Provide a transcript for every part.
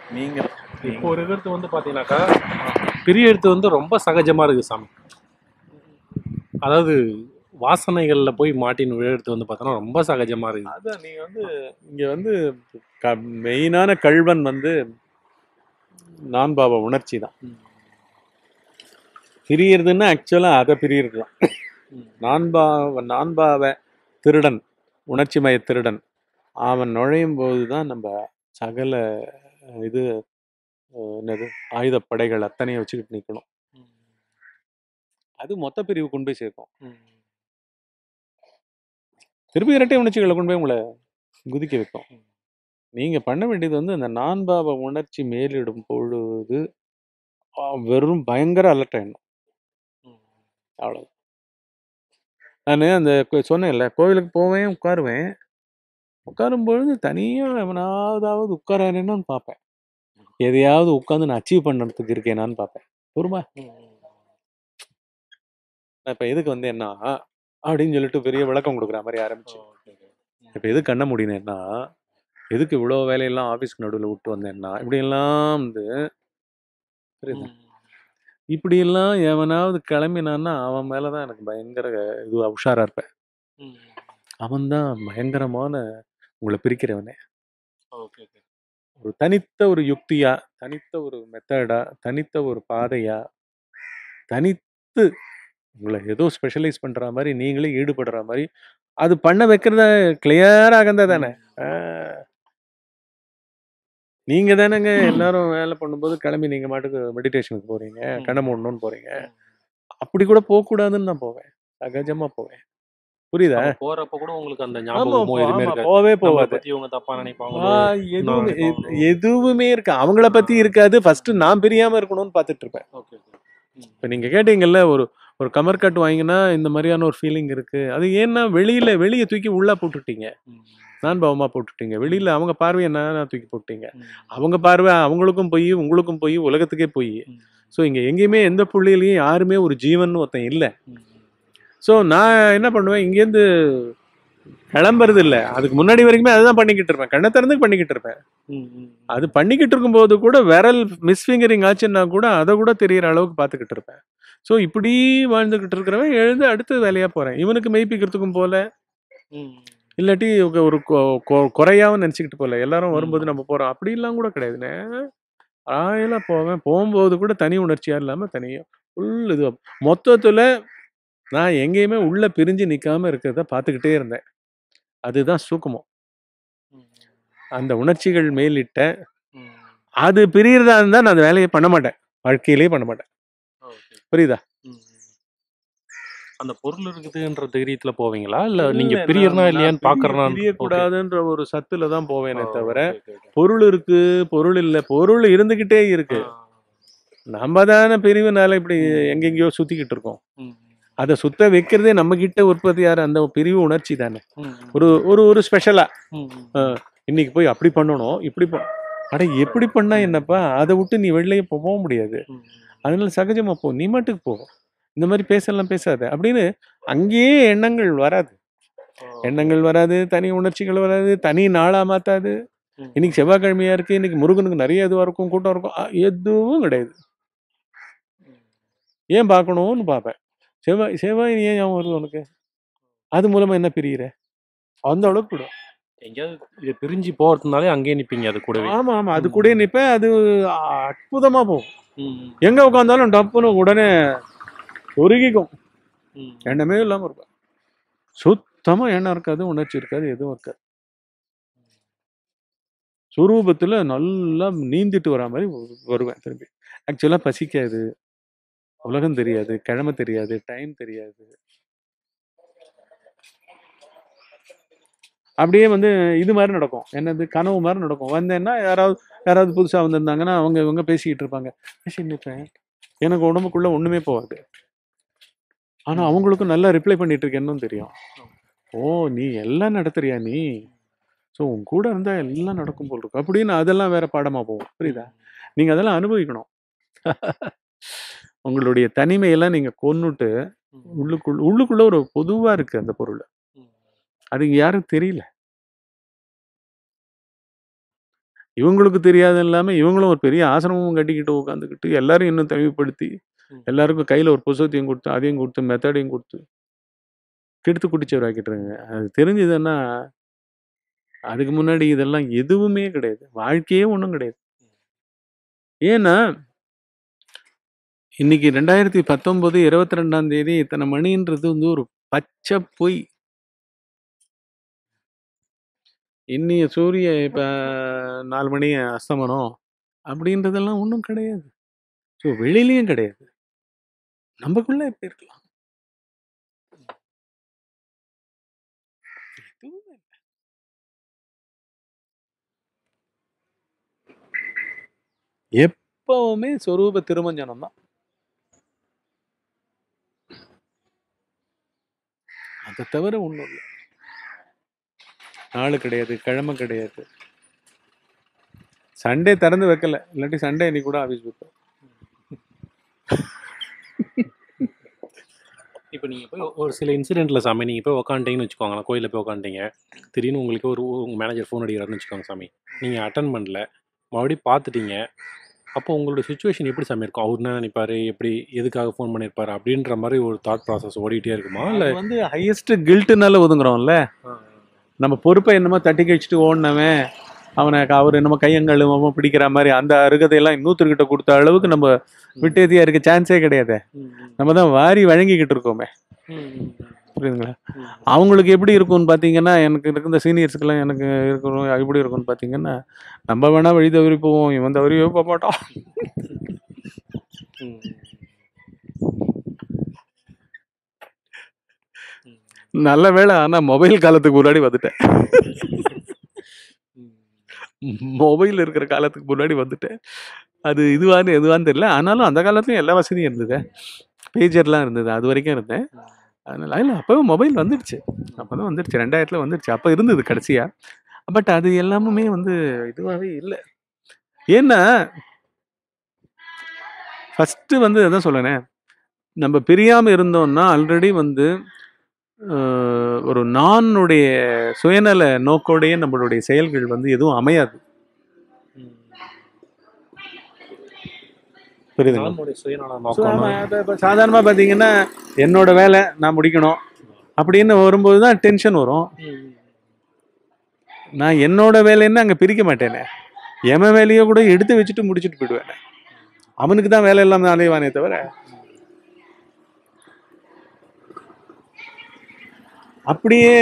நீங்க இப்போ ஒரு எழுத்து வந்து பாத்தீங்கன்னாக்கா பெரிய எழுத்து வந்து ரொம்ப சகஜமா இருக்கு சாமி அதாவது வாசனைகள்ல போய் மாட்டின் எழுத்து வந்து பார்த்தோன்னா ரொம்ப சகஜமா இருக்கு அதான் நீங்க வந்து இங்க வந்து க- மெயினான கல்வன் வந்து நான் பாவ உணர்ச்சி தான் பிரியறதுன்னா ஆக்சுவலா அதை பிரியறது தான் நான் பாவ நான் பாவ திருடன் உணர்ச்சி மய திருடன் அவன் நுழையும் போது தான் நம்ம சகல அஹ், இது அஹ், என்னது ஆயுதப்படைகள் அத்தனையும் வச்சுக்கிட்டு நிக்கணும் அது மொத்த பிரிவு கொண்டு போய் சேர்க்கும் திருப்பி இரட்டை உணர்ச்சிகளை கொண்டு போய் உங்களை குதிக்க வைக்கும் நீங்க பண்ண வேண்டியது வந்து அந்த நான்பாவ உணர்ச்சி மேலிடும் பொழுது ஆ, வெறும் பயங்கர அலர்ட் ஆயிடணும் அவ்வளவு நான் அந்த கொ- சொன்னேன்ல கோவிலுக்கு போவேன் உட்காருவேன் உட்காரும் பொழுது தனியா எவனாவதாவது உட்காரானேன்னு பார்ப்பேன் எதையாவது உட்காந்து நான் அச்சீவ் பண்ணுறதுக்கு இருக்கேனான்னு பார்ப்பேன் பொறுமா நான் இப்போ எதுக்கு வந்தேன்னா அப்படின்னு சொல்லிட்டு பெரிய விளக்கம் கொடுக்குற மாதிரி ஆரம்பிச்சு இப்போ எது கண்ண முடியணும்னா எதுக்கு இவ்வளோ வேலையெல்லாம் ஆஃபீஸ்க்கு நடுவில் விட்டு வந்தேன்னா இப்படியெல்லாம் வந்து புரியுதா இப்படியெல்லாம் எவனாவது கிளம்பினான்னா அவன் மேலே தான் எனக்கு பயங்கர இது உஷாராக இருப்பேன் அவன் தான் பயங்கரமான உங்களை பிரிக்கிறவனே ஒரு தனித்த ஒரு யுக்தியா தனித்த ஒரு மெத்தடா தனித்த ஒரு பாதையா தனித்து உங்களை ஏதோ ஸ்பெஷலைஸ் பண்ற மாதிரி நீங்களே ஈடுபடுற மாதிரி அது பண்ண வைக்கிறத கிளியரா இருந்தா தானே ஆஹ். நீங்க தானேங்க எல்லாரும் வேலை பண்ணும்போது கிளம்பி நீங்க மாட்டுக்கு மெடிடேஷனுக்கு போறீங்க கண்ணை மூடணும்னு போறீங்க அப்படி கூட போக கூடாதுன்னு நான் போவேன் சகஜமா போவேன் புரியுதா அப்ப போறப்ப கூட உங்களுக்கு அந்த ஆமா, ஞாபகமோ எதுவுமே ஆமா, இருக்காது போவே நம்மளை போவாது பத்தி இவங்க தப்பா நினைப்பாங்களோ ஆ, எதுவுமே நான் எது- எதுவுமே இருக்கு அவங்கள பத்தி இருக்காது ஃபர்ஸ்ட் நான் பிரியாம இருக்கணும்னு பார்த்துட்டு இருப்பேன் ஓகே இப்போ நீங்க கேட்டீங்கல்ல ஒரு ஒரு கமர் கட் வாங்கினா இந்த மாதிரியான ஒரு ஃபீலிங் இருக்கு அது ஏன்னா வெளியில வெளியே தூக்கி உள்ள போட்டுட்டீங்க நான் பாவமா போட்டுட்டீங்க வெளியில அவங்க பார்வையை நான் தூக்கி போட்டீங்க அவங்க பார்வை அவங்களுக்கும் போய் உங்களுக்கும் போய் உலகத்துக்கே போய் ஸோ இங்க எங்கேயுமே எந்த புள்ளியிலையும் யாருமே ஒரு ஜீவன் ஒருத்தன் இல்லை ஸோ நான் என்ன பண்ணுவேன் இங்கேருந்து கிளம்புறது இல்லை அதுக்கு முன்னாடி வரைக்குமே அதுதான் பண்ணிக்கிட்டு இருப்பேன் கண்ணை திறந்து பண்ணிக்கிட்டு இருப்பேன் அது பண்ணிக்கிட்டு இருக்கும்போது கூட விரல் மிஸ்ஃபிங்கரிங் ஆச்சுன்னா கூட அதை கூட தெரியற அளவுக்கு பார்த்துக்கிட்டு இருப்பேன் ஸோ இப்படி வாழ்ந்துக்கிட்டு இருக்கிறவன் எழுந்து அடுத்த வேலையாக போகிறேன் இவனுக்கு மெய்ப்பிக்கிறதுக்கும் போல இல்லாட்டி இவங்க ஒரு கொ- கொ- குறையாவும் நினச்சிக்கிட்டு போகல எல்லாரும் வரும்போது நம்ம போகிறோம் அப்படிலாம் கூட கிடையாதுண்ணே ஆயெல்லாம் போவேன் போகும்போது கூட தனி உணர்ச்சியாக இல்லாமல் தனியாக ஃபுல் இது மொத்தத்தில் நான் எங்கேயுமே உள்ள பிரிஞ்சு நிற்காம இருக்கிறத பார்த்துக்கிட்டே இருந்தேன் அதுதான் சூக்கமம் அந்த உணர்ச்சிகள் மேலிட்ட அது பிரியறதா இருந்தா நான் அந்த வேலையை பண்ண மாட்டேன் வாழ்க்கையிலேயே பண்ண மாட்டேன் புரியுதா அந்த பொருள் இருக்குதுன்ற தைரியத்துல போவீங்களா இல்ல இல்ல, நீங்க நான் பிரியறனா நான் இல்லையான்னு பிரிய- பாக்குறனா பிரியக்கூடாதுன்ற ஒரு சத்துல தான் போவேனே தவிர பொருள் இருக்கு பொருள் இல்ல பொருள் இருந்துகிட்டே இருக்கு நம்ம தானே பிரிவுனால இப்படி எங்கெங்கேயோ சுத்திக்கிட்டு இருக்கோம் அதை சுத்த வைக்கிறதே நம்ம கிட்ட உற்பத்தி யாரு அந்த பிரிவு உணர்ச்சி தானே ஒரு ஒரு ஒரு ஸ்பெஷலா இன்னைக்கு போய் அப்படி பண்ணணும் இப்படி ப- அட எப்படி பண்ணா என்னப்பா அதை விட்டு நீ வெளியே போ- போக முடியாது அதனால சகஜமா போ நீ மட்டுக்கு போ இந்த மாதிரி பேசலாம் பேசாத அப்படின்னு அங்கேயே எண்ணங்கள் வராது எண்ணங்கள் வராது தனி உணர்ச்சிகள் வராது தனி நாளா மாத்தாது ம். இன்னைக்கு செவ்வாய்க்கிழமையா இருக்கு இன்னைக்கு முருகனுக்கு நிறைய இதுவா இருக்கும் கூட்டம் இருக்கும் அ, எதுவும் கிடையாது ஏன் பார்க்கணும்னு பார்ப்பேன் செவ்வாய் செவ்வாய் ஏன் ஞாபகம் வருது உனக்கு அது மூலமா என்ன பிரியிற அந்த அளவுக்கு கூட எங்கேயாவது இது பிரிஞ்சு போறதுனாலே அங்கேயே நிப்பீங்க அது கூடவே ஆமா ஆமா அது கூட நிப்பேன் அது அற்புதமா போகும் எங்க உட்காந்தாலும் டப்புன்னு உடனே உருகிக்கும் எண்ணமே இல்லாம இருக்கும் சுத்தமா எண்ணம் இருக்காது உணர்ச்சி இருக்காது எதுவும் இருக்காது சுரூபத்துல நல்லா நீந்திட்டு வரா மாதிரி வ- வருவேன் திரும்பி ஆக்சுவலா பசிக்காது உலகம் தெரியாது கிழமை தெரியாது டைம் தெரியாது அப்படியே வந்து இது மாதிரி நடக்கும் என்னது கனவு மாதிரி நடக்கும் வந்தேன்னா யாராவது யாராவது புதுசா வந்திருந்தாங்கன்னா அவங்க இவங்க பேசிக்கிட்டு இருப்பாங்க பேசிட்டு இருப்பேன் எனக்கு உடம்புக்குள்ள ஒண்ணுமே போகாது ஆனா அவங்களுக்கும் நல்லா ரிப்ளை பண்ணிட்டு இருக்கேன்னு தெரியும் ஓ நீ எல்லாம் நடத்துறியா நீ ஸோ உன் கூட இருந்தா எல்லாம் நடக்கும் போல் இருக்கும் அப்படின்னு அதெல்லாம் வேற பாடமா போகும் புரியுதா நீங்க அதெல்லாம் அனுபவிக்கணும் உங்களுடைய தனிமையெல்லாம் நீங்க கொன்னுட்டு உள்ளுக்குள்ள உள்ளுக்குள்ள ஒரு பொதுவா இருக்கு அந்த பொருள் அது இங்க யாரும் தெரியல இவங்களுக்கு தெரியாது இல்லாமல் இவங்களும் ஒரு பெரிய ஆசிரமமும் கட்டிக்கிட்டு உட்காந்துக்கிட்டு எல்லாரும் இன்னும் தெளிவுபடுத்தி ம். எல்லாருக்கும் கையில் ஒரு புத்தகத்தையும் கொடுத்து அதையும் கொடுத்து மெத்தடையும் கொடுத்து கெடுத்து குடிச்சவர் ஆக்கிட்டுருங்க அது தெரிஞ்சதுன்னா அதுக்கு முன்னாடி இதெல்லாம் எதுவுமே கிடையாது வாழ்க்கையே ஒன்றும் கிடையாது ஏன்னா இன்னைக்கு ரெண்டாயிரத்தி பத்தொன்பது இருபத்தி ரெண்டாம் தேதி இத்தனை மணின்றது வந்து ஒரு பச்சை பொய் இன்னிய சூரிய இப்ப நாலு மணி அஸ்தமனம் அப்படின்றதெல்லாம் ஒன்றும் கிடையாது ஸோ வெளியிலயும் கிடையாது நமக்குள்ள எப்படி இருக்கலாம் எதுவுமே இல்ல. எப்பவுமே சொரூப திருமஞ்சனம் தான் அதை தவிர ஒன்றும் இல்லை நாள் கிடையாது கிழமை கிடையாது சண்டே திறந்து வைக்கல இல்லாட்டி சண்டே இன்னைக்கு கூட ஆஃபீஸ் வைப்பேன் இப்போ நீங்கள் போய் ஒரு சில இன்சிடென்ட்டில் சாமி நீங்கள் போய் உக்காண்டிங்கன்னு வச்சுக்கோங்களேன் கோயிலில் போய் உக்காண்டிங்க திடீர்னு உங்களுக்கு ஒரு உங்கள் மேனேஜர் ஃபோன் அடிக்கிறாருன்னு வச்சுக்கோங்க சாமி நீங்கள் அட்டன் பண்ணல மறுபடியும் பார்த்துட்டீங்க அப்போ உங்களோட சுச்சுவேஷன் எப்படி சாமி இருக்கும் அவர் என்ன நினைப்பாரு எப்படி எதுக்காக ஃபோன் பண்ணியிருப்பாரு அப்படின்ற மாதிரி ஒரு தாட் ப்ராசஸ் ஓடிட்டே இருக்குமா இல்லை அது வந்து ஹையஸ்ட் கில்ட்டுனால ஒதுங்குறோம்ல நம்ம பொறுப்பை என்னமோ தட்டி கழிச்சிட்டு ஓடினவன் அவனை அவர் என்னமோ கையங்கழுவமோ பிடிக்கிற மாதிரி அந்த அருகதையெல்லாம் இன்னொருத்தர்கிட்ட கொடுத்த அளவுக்கு நம்ம விட்டேதியா இருக்க சான்ஸே கிடையாது நம்ம தான் வாரி வழங்கிக்கிட்டு இருக்கோமே புரியுதுங்களா அவங்களுக்கு எப்படி இருக்கும்னு பார்த்தீங்கன்னா எனக்கு இருக்க சீனியர்ஸ்க்கெல்லாம் எனக்கு இருக்கணும் எப்படி இருக்கும்னு பார்த்தீங்கன்னா நம்ம வேணா வழி தவறி போவோம் இவன் தவறியே போக மாட்டான் நல்ல வேளை ஆனால் மொபைல் காலத்துக்கு முன்னாடி வந்துட்டேன் மொபைல் இருக்கிற காலத்துக்கு முன்னாடி வந்துட்டேன் அது இதுவான்னு எதுவான்னு தெரியல ஆனாலும் அந்த காலத்துலயும் எல்லா வசதியும் இருந்தது பேஜர்லாம் இருந்தது அது வரைக்கும் இருந்தேன் அதனால இல்லை அப்போவே மொபைல் வந்துடுச்சு அப்போ தான் வந்துடுச்சு ரெண்டாயிரத்தில் வந்துடுச்சு அப்போ இருந்தது கடைசியாக பட் அது எல்லாமுமே வந்து இதுவாகவே இல்லை ஏன்னா ஃபஸ்ட்டு வந்து அதான் சொல்லேனே நம்ம பிரியாமல் இருந்தோம்னா ஆல்ரெடி வந்து அஹ், ஒரு நானுடைய சுயநல நோக்கோடையே நம்மளுடைய செயல்கள் வந்து எதுவும் அமையாது புரியுதுங்களா நம்மளுடைய சுயநல So, ஆமா, நோக்கம் இப்ப- இப்ப சாதாரணமா பாத்தீங்கன்னா என்னோட வேலை நான் முடிக்கணும் அப்படின்னு வரும்போது தான் டென்ஷன் வரும் நான் என்னோட வேலைன்னு அங்க பிரிக்க மாட்டேனே எமன் வேலையை கூட எடுத்து வச்சுட்டு முடிச்சுட்டு போயிடுவேன் அவனுக்கு தான் வேலை இல்லாம அலைவானே தவிர அப்படியே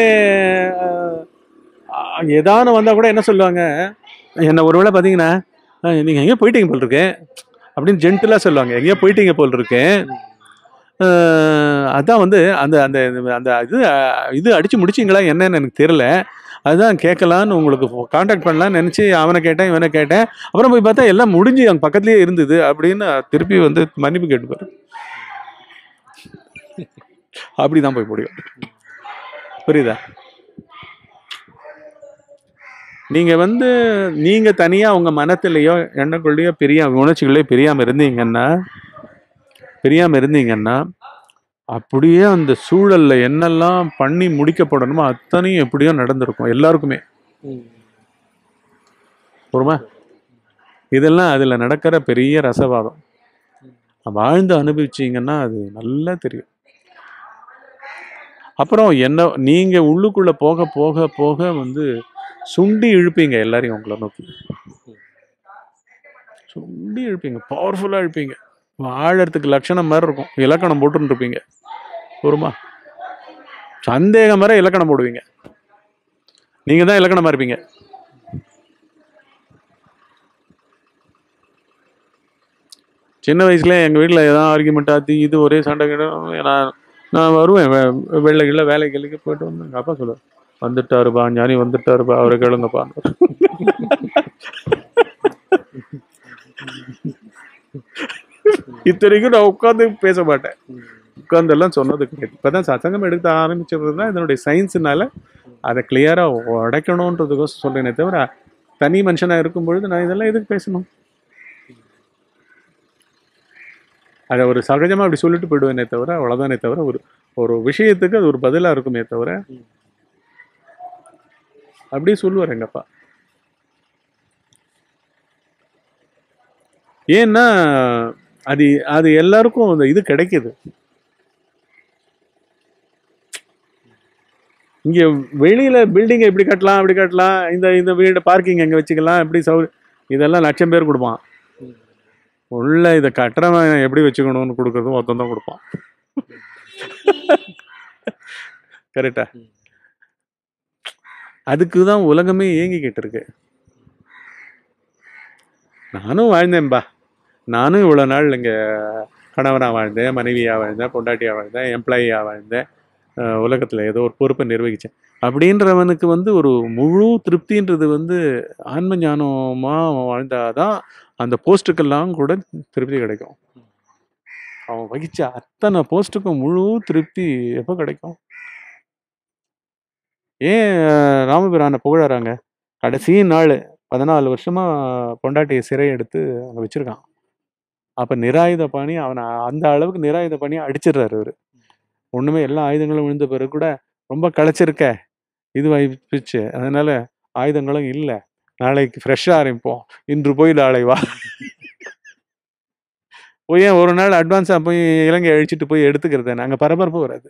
அஹ், ஏதானு வந்தா கூட என்ன சொல்லுவாங்க என்ன ஒருவேளை பாத்தீங்கன்னா "அஹ், நீங்க எங்கேயோ போயிட்டீங்க போல் இருக்கு அப்படின்னு ஜென்டிலா சொல்லுவாங்க எங்கேயோ போயிட்டீங்க போல் இருக்கு அஹ், அதான் வந்து அந்த அந்த அந்த இது அஹ், இது அடிச்சு முடிச்சிங்களா என்னன்னு எனக்கு தெரியல அதுதான் கேட்கலான்னு உங்களுக்கு காண்டாக்ட் பண்ணலாம்னு நினச்சி அவனை கேட்டேன் இவனை கேட்டேன் அப்புறம் போய் பார்த்தா எல்லாம் முடிஞ்சு அங்கே பக்கத்துலேயே இருந்தது அப்படின்னு திருப்பி வந்து மன்னிப்பு கேட்டுப்பாரு அப்படி தான் போய் முடியும் புரியுதா நீங்கள் வந்து நீங்கள் தனியாக உங்கள் மனத்திலேயோ எண்ணக்குள்ளேயோ பிரியா உணர்ச்சிகளையோ பிரியாமல் இருந்தீங்கன்னா பிரியாமல் இருந்தீங்கன்னா அப்படியே அந்த சூழல்ல என்னெல்லாம் பண்ணி முடிக்கப்படணுமோ அத்தனையும் எப்படியோ நடந்திருக்கும் எல்லாருக்குமே பொறுமா இதெல்லாம் அதில் நடக்கிற பெரிய ரசவாதம் வாழ்ந்து அனுபவிச்சீங்கன்னா அது நல்லா தெரியும் அப்புறம் என்ன நீங்க உள்ளுக்குள்ள போக போக போக வந்து சுண்டி இழுப்பீங்க எல்லாரையும் உங்களை நோக்கி சுண்டி இழுப்பீங்க பவர்ஃபுல்லா இழுப்பீங்க வாழறதுக்கு லட்சணம் மாதிரி இருக்கும் இலக்கணம் போட்டுன்னு இருப்பீங்க பொறுமா சந்தேகம் வர இலக்கணம் போடுவீங்க நீங்க தான் இலக்கணமா இருப்பீங்க சின்ன வயசுல எங்க வீட்டில் ஏதாவது ஆர்குமெண்ட் ஆத்தி இது ஒரே சண்டை கிடும் நான் நான் வருவேன் வெ- வெள்ளை கிள்ள வேலை கிள்ளைக்கு போயிட்டு வந்து எங்கள் அப்பா சொல்லுவார் வந்துட்டாருப்பா ஞானி வந்துட்டாருப்பா அவரை கேளுங்கப்பா இத்தனைக்கும் நான் உட்காந்து பேச மாட்டேன் உட்காந்தெல்லாம் சொன்னது கிடையாது இப்போதான் சத்சங்கம் எடுக்க ஆரம்பிச்சது தான் இதனுடைய சயின்ஸுனால அதை கிளியராக உடைக்கணுன்றதுக்கோசம் சொல்றேனே தவிர தனி மனுஷனாக இருக்கும் பொழுது நான் இதெல்லாம் எதுக்கு பேசணும் அதை ஒரு சகஜமாக அப்படி சொல்லிட்டு போயிடுவேனே தவிர அவ்வளோதானே தவிர ஒரு ஒரு விஷயத்துக்கு அது ஒரு பதிலாக இருக்குமே தவிர அப்படியே சொல்லுவார் எங்கள் அப்பா ஏன்னா அது அது எல்லாருக்கும் அந்த இது கிடைக்குது இங்க வெளியில பில்டிங் எப்படி கட்டலாம் அப்படி கட்டலாம் இந்த இந்த வீடு பார்க்கிங் எங்க வச்சுக்கலாம் எப்படி சௌ இதெல்லாம் லட்சம் பேர் கொடுப்பான் உள்ள இதை கட்டுறவன் எப்படி வச்சுக்கணும்னு கொடுக்கறதும் ஒருத்தன் தான் கொடுப்பான் கரெக்டா அதுக்கு தான் உலகமே இயங்கிக்கிட்டு இருக்கு நானும் வாழ்ந்தேன்பா நானும் இவ்வளோ நாள் இங்கே கணவனாக வாழ்ந்தேன் மனைவியாக வாழ்ந்தேன் பொண்டாட்டியாக வாழ்ந்தேன் எம்ப்ளாயியாக வாழ்ந்தேன் உலகத்தில் ஏதோ ஒரு பொறுப்பை நிர்வகித்தேன் அப்படின்றவனுக்கு வந்து ஒரு முழு திருப்தின்றது வந்து ஆன்ம ஞானமாக வாழ்ந்தாதான் அந்த போஸ்ட்டுக்கெல்லாம் கூட திருப்தி கிடைக்கும் அவன் வகிச்ச அத்தனை போஸ்ட்டுக்கும் முழு திருப்தி எப்போ கிடைக்கும் ஏன் அஹ், ராமபிரானை புகழறாங்க கடைசி நாள் பதினாலு வருஷமா பொண்டாட்டியை சிறை எடுத்து அங்கே வச்சிருக்கான் அப்போ நிராயுத பாணி அவனை அந்த அளவுக்கு நிராயுத பாணி அடிச்சிடுறாரு அவரு ஒண்ணுமே எல்லா ஆயுதங்களும் விழுந்த பிறகு கூட ரொம்ப களைச்சிருக்க இது வாய்ப்பிச்சு அதனால ஆயுதங்களும் இல்லை நாளைக்கு ஃப்ரெஷ்ஷாக ஆரம்பிப்போம் இன்று போய் நாளை வா போய் ஏன் ஒரு நாள் அட்வான்ஸாக போய் இலங்கை அழிச்சிட்டு போய் எடுத்துக்கிறது நாங்கள் பரபரப்பு வராது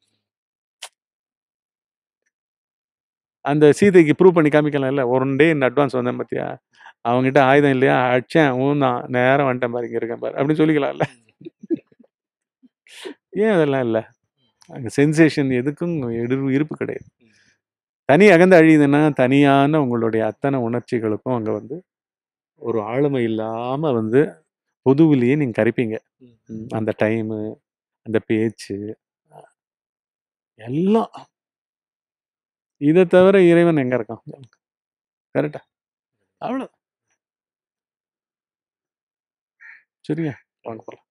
அந்த சீதைக்கு ப்ரூவ் பண்ணி காமிக்கலாம்ல ஒன் டே இந்த அட்வான்ஸ் வந்தேன் பார்த்தியா அவங்ககிட்ட ஆயுதம் இல்லையா அடிச்சேன் ஊன் தான் நேரம் வந்துட்டேன் பாரு இங்கே இருக்கேன் பாரு அப்படின்னு சொல்லிக்கலாம்ல ஏன் அதெல்லாம் இல்லை அங்கே சென்சேஷன் எதுக்கும் எடு இருப்பு கிடையாது தனி அகந்து அழியுதுன்னா தனியான உங்களுடைய அத்தனை உணர்ச்சிகளுக்கும் அங்கே வந்து ஒரு ஆளுமை இல்லாமல் வந்து பொதுவிலேயே நீங்கள் கரைப்பீங்க ம், அந்த டைமு அந்த பேச்சு எல்லாம் இதை தவிர இறைவன் எங்க இருக்கான் கரெக்டா அவ்வளோ சரியா வாங்க போலாம்